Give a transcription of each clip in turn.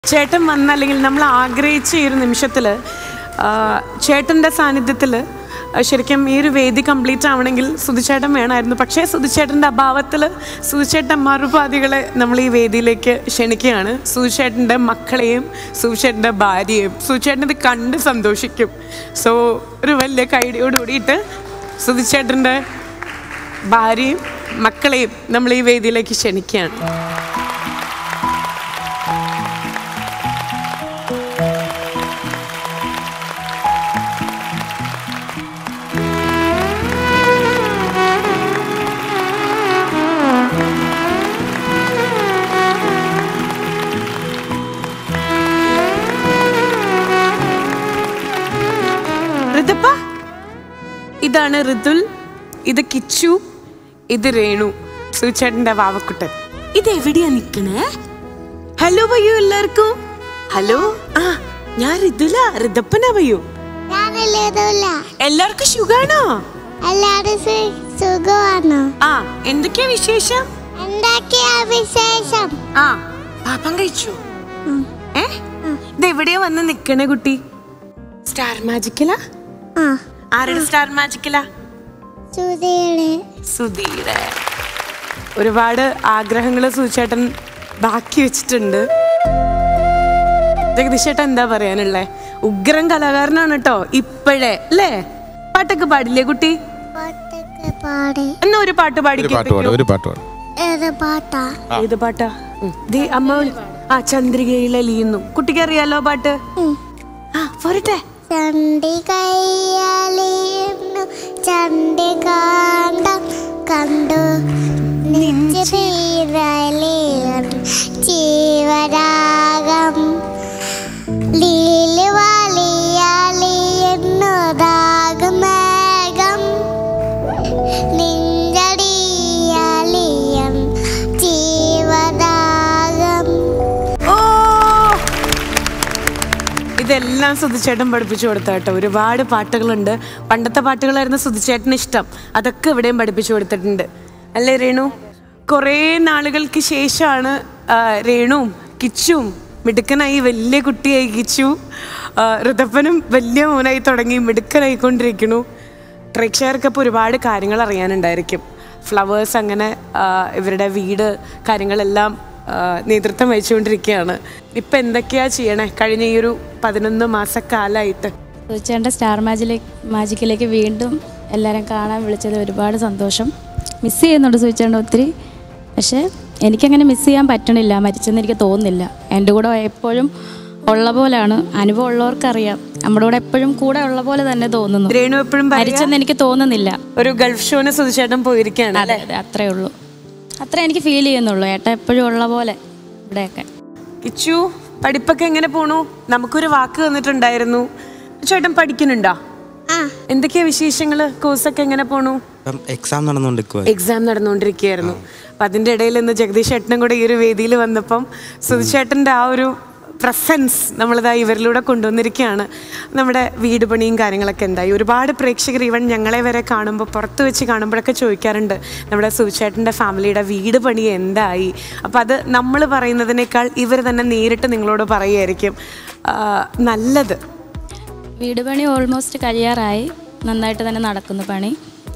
ചേട്ടൻ വന്ന അല്ലെങ്കിൽ നമ്മൾ ആഗ്രഹിച്ച ഈ ഒരു നിമിഷത്തിൽ ചേട്ടൻ്റെ സാന്നിധ്യത്തിൽ ശരിക്കും ഈ ഒരു വേദി കംപ്ലീറ്റ് ആവണമെങ്കിൽ സുധിച്ചേട്ടൻ വേണമായിരുന്നു പക്ഷേ സുധിച്ചേട്ടൻ്റെ അഭാവത്തിൽ സുധിച്ചേട്ടൻ മറുപാതികളെ നമ്മൾ ഈ വേദിയിലേക്ക് ക്ഷണിക്കുകയാണ് സുധിച്ചേട്ടൻ്റെ മക്കളെയും സുധിച്ചേട്ടൻ്റെ ഭാര്യയും സുധിച്ചേട്ടൻ ഇത് കണ്ട് സന്തോഷിക്കും സോ ഒരു വലിയ കൈഡിയോട് കൂടിയിട്ട് സുധിച്ചേട്ടൻ്റെ ഭാര്യയും മക്കളെയും നമ്മൾ ഈ വേദിയിലേക്ക് ക്ഷണിക്കുകയാണ് ഋതുപ്പ ഇതാണ് ഋതുൽ ഇത് കിച്ചു ഇത് രേണു സൂചേട്ടന്റെ വാവക്കുട്ടൻ ഇത് എവിടെയാ നിക്കണേ ഹലോ വയ്യോ എല്ലാവർക്കും ഹലോ ആ ഞാൻ ഋതുല ഋതപ്പന വയ്യോ ഞാനില്ലേതുമില്ല എല്ലാവർക്കും സുഖാണോ എല്ലാവരും സു- സുഖമാണോ ആ എന്തൊക്കെയാ വിശേഷം എന്തൊക്കെയാ വിശേഷം ആ പാപ്പം കഴിച്ചു ഉം. ഏ ഇത് എവിടെയാ വന്ന് നിക്കണേ കുട്ടി സ്റ്റാർ മാജിക്കലാ ആ ആരുടെ സ്റ്റാർ മാജിക്കലാ സുധിയുടെ സുധീരെ ഒരുപാട് ആഗ്രഹങ്ങൾ സൂചേട്ടൻ ബാക്കി വെച്ചിട്ടുണ്ട് ജഗദീഷ് ചേട്ടൻ എന്താ പറയാനുള്ളേ ഉഗ്രം കലാകാരനാണ് കേട്ടോ ഇപ്പോഴേ അല്ലേ പാട്ടൊക്കെ പാടില്ലേ കുട്ടി പാട്ടൊക്കെ പാടി എന്നാ ഒരു പാട്ട് ഒരു പാടിക്കോ പാട്ട് പാടും ഒരു പാട്ട് പാടും ഏത് പാട്ടാ ഏത് പാട്ടാ ഉം. ദേ അമ്മ വിളി- ആ ചന്ദ്രികയിൽ അലിയുന്നു കുട്ടിക്ക് അറിയാലോ പാട്ട് ഉം. ആ പോരട്ടെ ചണ്ടി കയ്യാലിയുന്നു ചണ്ടി കാണ്ടം കണ്ടു നിശ്ചിതീരലിയൻ ജീവരാഗം ലീല് വലിയാലിയുന്നു രാഗമേഘം നിഞ്ചടിയാലിയൻ ജീവരാഗം ഓ ഇതെല്ലാം സുധിച്ചേട്ടൻ പഠിപ്പിച്ചു കൊടുത്ത കേട്ടോ ഒരുപാട് പാട്ടുകളുണ്ട് പണ്ടത്തെ പാട്ടുകളായിരുന്നു സുധിച്ചേട്ടന് ഇഷ്ടം അതൊക്കെ ഇവിടെയും പഠിപ്പിച്ചു കൊടുത്തിട്ടുണ്ട് അല്ലേ രേണു കുറേ നാളുകൾക്ക് ശേഷമാണ് ആ, രേണുവും കിച്ചുവും മിടുക്കനായി വലിയ കുട്ടിയായി കിച്ചു ആ, ഋതപ്പനും വലിയ മോനായി തുടങ്ങി മിടുക്കനായിക്കൊണ്ടിരിക്കുന്നു പ്രേക്ഷകർക്കപ്പോൾ ഒരുപാട് കാര്യങ്ങൾ അറിയാനുണ്ടായിരിക്കും ഫ്ലവേഴ്സ് അങ്ങനെ ആ, ഇവരുടെ വീട് കാര്യങ്ങളെല്ലാം ആ, നേതൃത്വം വഹിച്ചുകൊണ്ടിരിക്കുകയാണ് ഇപ്പം എന്തൊക്കെയാ ചെയ്യണേ കഴിഞ്ഞ ഈ ഒരു പതിനൊന്ന് മാസക്കാലമായിട്ട് സൂചിച്ചേട്ടൻ്റെ സ്റ്റാർ മാജിലേക്ക് മാജിക്കിലേക്ക് വീണ്ടും എല്ലാവരും കാണാൻ വിളിച്ചത് ഒരുപാട് സന്തോഷം മിസ് ചെയ്യുന്നുണ്ട് സൂചിച്ചേട്ടൻ ഒത്തിരി പക്ഷേ എനിക്കങ്ങനെ മിസ് ചെയ്യാൻ പറ്റണില്ല മരിച്ചെന്ന് എനിക്ക് തോന്നുന്നില്ല എൻ്റെ കൂടെ എപ്പോഴും ഉള്ള പോലാണ് അനുഭവം ഉള്ളവർക്കറിയാം നമ്മുടെ കൂടെ എപ്പോഴും കൂടെ ഉള്ള പോലെ തന്നെ തോന്നുന്നു രേണു എപ്പോഴും പറയാ, മരിച്ചെന്ന് എനിക്ക് തോന്നുന്നില്ല ഒരു ഗൾഫ് ഷോന് സുധിച്ചേട്ടൻ പോയിരിക്കുകയാണ് അതെ അതെ അത്രേ ഉള്ളൂ അത്രേ എനിക്ക് ഫീൽ ചെയ്യുന്നുള്ളൂ ഏട്ടൻ എപ്പോഴും ഉള്ള പോലെ ഇവിടെയൊക്കെ കിച്ചു പഠിപ്പൊക്കെ എങ്ങനെ പോണു നമുക്കൊരു വാക്ക് തന്നിട്ടുണ്ടായിരുന്നു ചേട്ടൻ പഠിക്കുന്നുണ്ടോ ആ എന്തൊക്കെയാ വിശേഷങ്ങള് കോഴ്സൊക്കെ എങ്ങനെ പോണു ഇപ്പം എക്സാം നടന്നുകൊണ്ടിരിക്കുക എക്സാം നടന്നുകൊണ്ടിരിക്കുകയായിരുന്നു അപ്പം അതിൻ്റെ ഇടയിൽ ഇന്ന് ജഗദീഷ് ചേട്ടനും കൂടെ ഈ ഒരു വേദിയിൽ വന്നപ്പം സുധിച്ചേട്ടൻ്റെ ആ ഒരു പ്രസൻസ് നമ്മളിതാ ഇവരിലൂടെ കൊണ്ടുവന്നിരിക്കുകയാണ് നമ്മുടെ വീട് പണിയും കാര്യങ്ങളൊക്കെ എന്തായി ഒരുപാട് പ്രേക്ഷകർ ഈവൻ ഞങ്ങളെ വരെ കാണുമ്പോൾ പുറത്ത് വെച്ച് കാണുമ്പോഴൊക്കെ ചോദിക്കാറുണ്ട് നമ്മുടെ സുധിച്ചേട്ടൻ്റെ ഫാമിലിയുടെ വീട് പണി എന്തായി അപ്പം അത് നമ്മൾ പറയുന്നതിനേക്കാൾ ഇവർ തന്നെ നേരിട്ട് നിങ്ങളോട് പറയുമായിരിക്കും ആ, നല്ലത് വീട് പണി ഓൾമോസ്റ്റ് കഴിയാറായി നന്നായിട്ട് തന്നെ നടക്കുന്നു പണി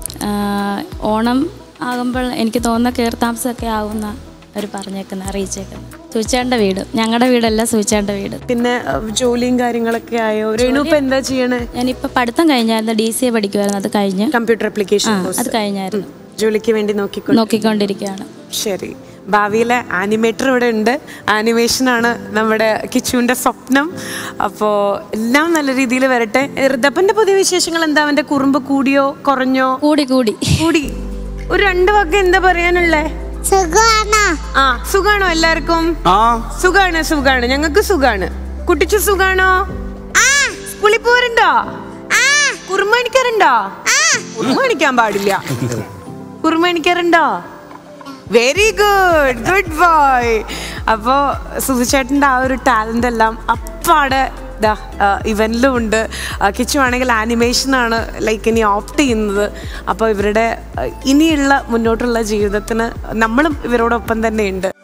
ആഹ് ഓണം ആകുമ്പോൾ എനിക്ക് തോന്നുന്ന കയറി താമസമൊക്കെ ആവുന്ന അവർ പറഞ്ഞേക്കുന്നത് അറിയിച്ചേക്കുന്നത് സൂചിച്ചേണ്ട വീട് ഞങ്ങളുടെ വീടല്ല സൂചിച്ചേണ്ട വീട് പിന്നെ ആ, ജോലിയും കാര്യങ്ങളൊക്കെ ആയോ രേണു ഇപ്പം എന്താ ചെയ്യണേ ഞാനിപ്പോൾ പഠിത്തം കഴിഞ്ഞായിരുന്നു ഡി സി എ പഠിക്കുമായിരുന്നു അത് കഴിഞ്ഞ് കമ്പ്യൂട്ടർ അപ്ലിക്കേഷൻ ആ അത് കഴിഞ്ഞായിരുന്നു ജോലിക്ക് വേണ്ടി നോക്കിക്കൊണ്ട് നോക്കിക്കൊണ്ടിരിക്കുകയാണ് ശരി ഭാവിയിലെ ആനിമേറ്റർ ഇവിടെ ഉണ്ട് ആനിമേഷനാണ് നമ്മുടെ കിച്ചുവിൻ്റെ സ്വപ്നം അപ്പോൾ എല്ലാം നല്ല രീതിയിൽ വരട്ടെ ഋതപ്പൻ്റെ പുതിയ വിശേഷങ്ങൾ എന്താ അവൻ്റെ കുറുമ്പ് കൂടിയോ കുറഞ്ഞോ കൂടി കൂടി കൂടി ഒരു രണ്ട് വാക്ക് എന്താ പറയാനുള്ളേ സുഖമാണോ ആ സുഖാണോ എല്ലാവർക്കും ആ സുഖാണ് സുഖാണ് ഞങ്ങൾക്ക് സുഖാണ് കുട്ടിച്ചു സുഖാണോ സ്കൂളിൽ പോരുണ്ടോ കുറുമ അണിക്കാറുണ്ടോ കുറുമ അണിക്കാൻ പാടില്ല കുറുമ അണിക്കാറുണ്ടോ വെരി ഗുഡ് ഗുഡ് ബോയ് അപ്പോൾ സുധിച്ചേട്ടൻ്റെ ആ ഒരു ടാലൻ്റ് എല്ലാം അപ്പാടെ ഇതാ ഇവനിലും ഉണ്ട് ആ, കിച്ചു ആണെങ്കിൽ ആനിമേഷനാണ് ലൈക്ക് ഇനി ഓപ്റ്റ് ചെയ്യുന്നത് അപ്പോൾ ഇവരുടെ ആ, ഇനിയുള്ള മുന്നോട്ടുള്ള ജീവിതത്തിന് നമ്മളും ഇവരോടൊപ്പം തന്നെ ഉണ്ട്